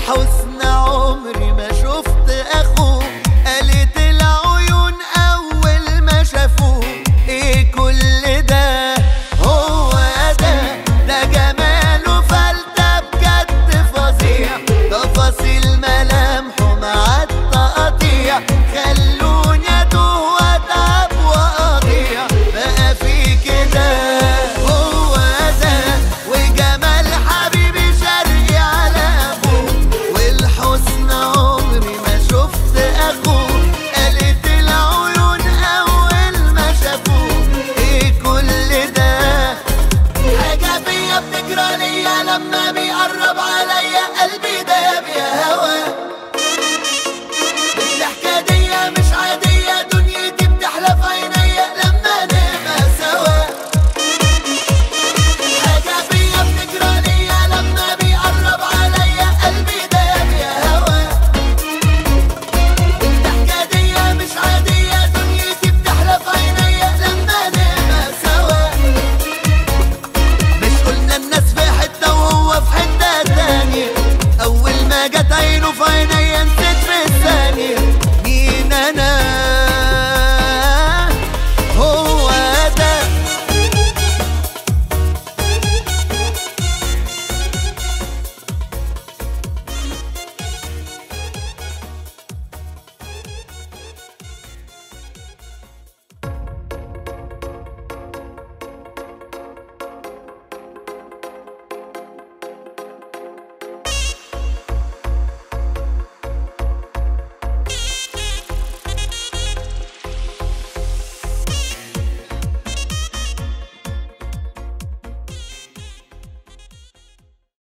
والحسن عمري ما شفت اخوه قالت العيون اول ما شافوه ايه كل ده هو ده ده جماله فلتة بجد فظيع تفاصيل ملامحه مع التقطيع خلوني اتوه واتعب واضيع بقى في كده هو ده وجمال حبيبي شرقي على ابوه والحسن عمري ما شفت اخوه قالت العيون اول ما شافوه ايه كل ده حاجة فيا بتجرى ليا لما بيقرب عليا قلبي داب يا هوا الضحكة دي مش عادية دنيتي بتحلى في عينيا لما نبقى سوا حاجة فيا بتجرى ليا لما بيقرب عليا قلبي داب يا هوا الضحكة دي مش عادية دنيتي بتحلى في عينيا لما نبقى سوا مش قلنا الناس في حتة وهو في حتة تانية أول ما جت عينه في عيني